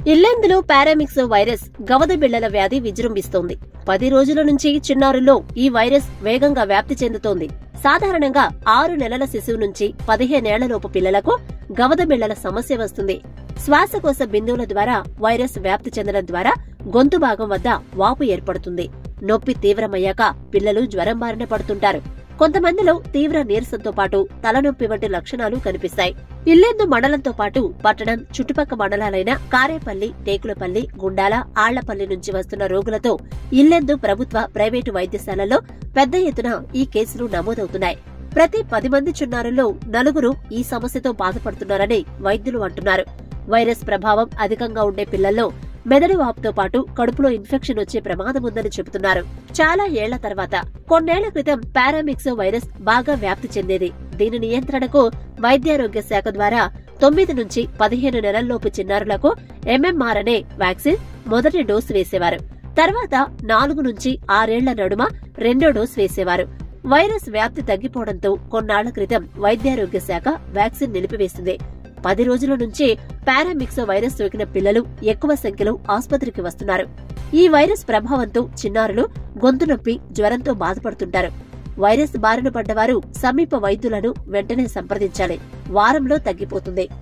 ఇల్లెందులో పారామిక్స్ virus గవద బిళ్లల వ్యాధి విజృంభిస్తోంది పది రోజుల నుంచి చిన్నారుల్లో ఈ వైరస్ వేగంగా వ్యాప్తి చెందుతోంది సాధారణంగా ఆరు నెలల శిశువు నుంచి పదిహేనేళ్లలోపు పిల్లలకు గవద బిళ్లల సమస్య వస్తుంది శ్వాసకోశ బిందువుల ద్వారా వైరస్ వ్యాప్తి చెందడం ద్వారా గొంతు భాగం వద్ద వాపు ఏర్పడుతుంది నొప్పి తీవ్రమయ్యాక పిల్లలు జ్వరం బారిన పడుతుంటారు కొంతమందిలో తీవ్ర నీరసంతో పాటు తలనొప్పి వంటి లక్షణాలు కనిపిస్తాయి ఇల్లెందు మండలంతో పాటు పట్టణం చుట్టుపక్క మండలాలైన కారేపల్లి టేకులపల్లి గుండాల ఆళ్లపల్లి నుంచి వస్తున్న రోగులతో ఇల్లెందు ప్రభుత్వ ప్రైవేటు వైద్యశాలల్లో పెద్ద ఎత్తున ఈ కేసులు నమోదవుతున్నాయి ప్రతి పది మంది చిన్నారుల్లో నలుగురు ఈ సమస్యతో బాధపడుతున్నారని వైద్యులు అంటున్నారు వైరస్ ప్రభావం అధికంగా ఉండే పిల్లల్లో మెదడు వాపుతో పాటు కడుపులో ఇన్ఫెక్షన్ వచ్చే ప్రమాదం ఉందని చెబుతున్నారు చాలా ఏళ్ల తర్వాత కొన్నేళ్ల క్రితం పారామిక్స్ వైరస్ బాగా వ్యాప్తి చెందేది దీని నియంత్రణకు వైద్యారోగ్య శాఖ ద్వారా తొమ్మిది నుంచి పదిహేను నెలల్లోపు చిన్నారులకు ఎంఎంఆర్ అనే వ్యాక్సిన్ మొదటి డోసు వేసేవారు తర్వాత నాలుగు నుంచి ఆరేళ్ల నడుమ రెండో డోసు వేసేవారు వైరస్ వ్యాప్తి తగ్గిపోవడంతో కొన్నాళ్ల క్రితం వైద్యారోగ్య శాఖ వ్యాక్సిన్ నిలిపివేసింది పది రోజుల నుంచి పారామిక్స్ వైరస్ సోకిన పిల్లలు ఎక్కువ సంఖ్యలో ఆసుపత్రికి వస్తున్నారు ఈ వైరస్ ప్రభావంతో చిన్నారులు గొంతు నొప్పి జ్వరంతో బాధపడుతుంటారు వైరస్ బారిన పడ్డవారు సమీప వైద్యులను వెంటనే సంప్రదించాలి వారంలో తగ్గిపోతుంది